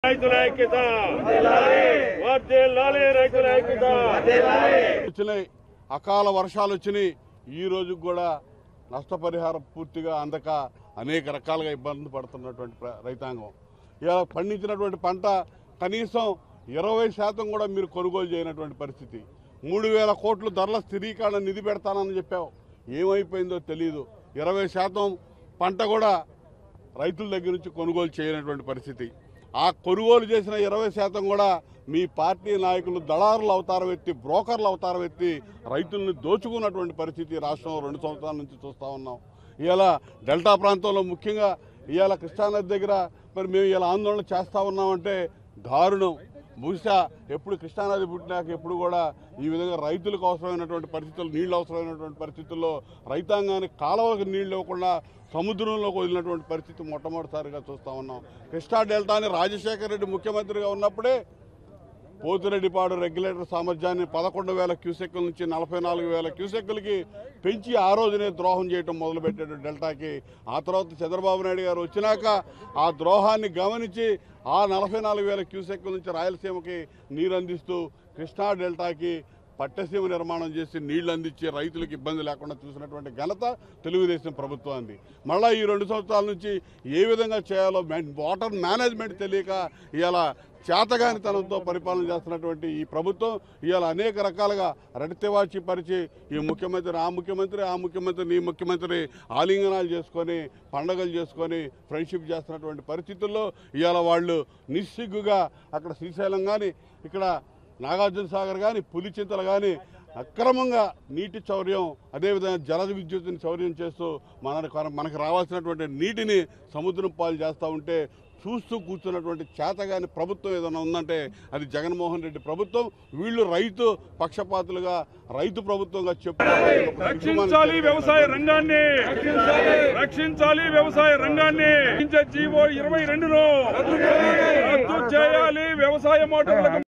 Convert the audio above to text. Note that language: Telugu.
రైతుల ఐక్యత వర్ధిల్లాలి రైతుల ఐక్యత వచ్చినాయి అకాల వర్షాలు వచ్చినాయి ఈ రోజు కూడా నష్టపరిహారం పూర్తిగా అందక అనేక రకాలుగా ఇబ్బంది పడుతున్నటువంటి ప్ర- రైతాంగం ఇలా పండించినటువంటి పంట కనీసం ఇరవై శాతం కూడా మీరు కొనుగోలు చేయనటువంటి పరిస్థితి మూడు వేల కోట్లు ధరల స్థిరీకరణ నిధి పెడతానని చెప్పావు ఏమైపోయిందో తెలియదు ఇరవై శాతం పంట కూడా రైతుల దగ్గర నుంచి కొనుగోలు చేయనటువంటి పరిస్థితి ఆ కొనుగోలు చేసిన ఇరవై శాతం కూడా మీ పార్టీ నాయకులు దళారులు అవతారం ఎత్తి బ్రోకర్లు అవతారం ఎత్తి రైతుల్ని దోచుకున్నటువంటి పరిస్థితి రాష్ట్రంలో రెండు సంవత్సరాల నుంచి చూస్తూ ఉన్నాం ఇవాళ డెల్టా ప్రాంతంలో ముఖ్యంగా ఇవాళ కృష్ణానది దగ్గర మరి మేము ఇలా ఆందోళన చేస్తూ ఉన్నామంటే దారుణం బహుశా ఎప్పుడు కృష్ణానది పుట్టినాక ఎప్పుడు కూడా ఈ విధంగా రైతులకు అవసరమైనటువంటి పరిస్థితులు నీళ్లు అవసరమైనటువంటి పరిస్థితుల్లో రైతాంగానికి కాలువలకు నీళ్లు ఇవ్వకుండా సముద్రంలోకి వదిలినటువంటి పరిస్థితి మొట్టమొదటిసారిగా చూస్తా ఉన్నాం కృష్ణా డెల్టాని రాజశేఖర రెడ్డి ముఖ్యమంత్రిగా ఉన్నప్పుడే పోతిరెడ్డిపాడు రెగ్యులేటర్ సామర్థ్యాన్ని పదకొండు వేల క్యూసెక్కుల నుంచి నలభై నాలుగు వేల క్యూసెక్కులకి పెంచి ఆ రోజునే ద్రోహం చేయటం మొదలుపెట్టాడు డెల్టాకి ఆ తర్వాత చంద్రబాబు నాయుడు గారు వచ్చినాక ఆ ద్రోహాన్ని గమనించి ఆ నలభై నాలుగు వేల క్యూసెక్కుల నుంచి రాయలసీమకి నీరు అందిస్తూ కృష్ణా డెల్టాకి పట్టసీమ నిర్మాణం చేసి నీళ్లు అందించి రైతులకు ఇబ్బంది లేకుండా చూసినటువంటి ఘనత తెలుగుదేశం ప్రభుత్వానికి మళ్ళా ఈ రెండు సంవత్సరాల నుంచి ఏ విధంగా చేయాలో మే- వాటర్ మేనేజ్మెంట్ తెలియక ఇవాళ చేతగానితనంతో పరిపాలన చేస్తున్నటువంటి ఈ ప్రభుత్వం ఇవాళ అనేక రకాలుగా రడితెవాచి పరిచి ఈ ముఖ్యమంత్రి ఆ ముఖ్యమంత్రి ఆ ముఖ్యమంత్రి ఈ ముఖ్యమంత్రి ఆలింగనాలు చేసుకొని పండగలు చేసుకొని ఫ్రెండ్షిప్ చేస్తున్నటువంటి పరిస్థితుల్లో ఇవాళ వాళ్ళు నిస్సిగ్గుగా అక్కడ శ్రీశైలం కానీ ఇక్కడ నాగార్జున సాగర్ కానీ పులిచింతలు కానీ అక్రమంగా నీటి చౌర్యం అదేవిధంగా జల విద్యుత్తుని చౌర్యం చేస్తూ మన మనకు రావాల్సినటువంటి నీటిని సముద్రం పాలు చేస్తూ ఉంటే చూస్తూ కూర్చున్నటువంటి చేతగాని ప్రభుత్వం ఏదైనా ఉందంటే అది జగన్మోహన్ రెడ్డి ప్రభుత్వం వీళ్ళు రైతు పక్షపాతులుగా రైతు ప్రభుత్వంగా చెప్పు రక్షించాలి వ్యవసాయ రంగాన్ని రక్షించాలి వ్యవసాయ రంగాన్ని జీవో ఇరవై రెండును రద్దు చేయాలి వ్యవసాయ మోటార్లకు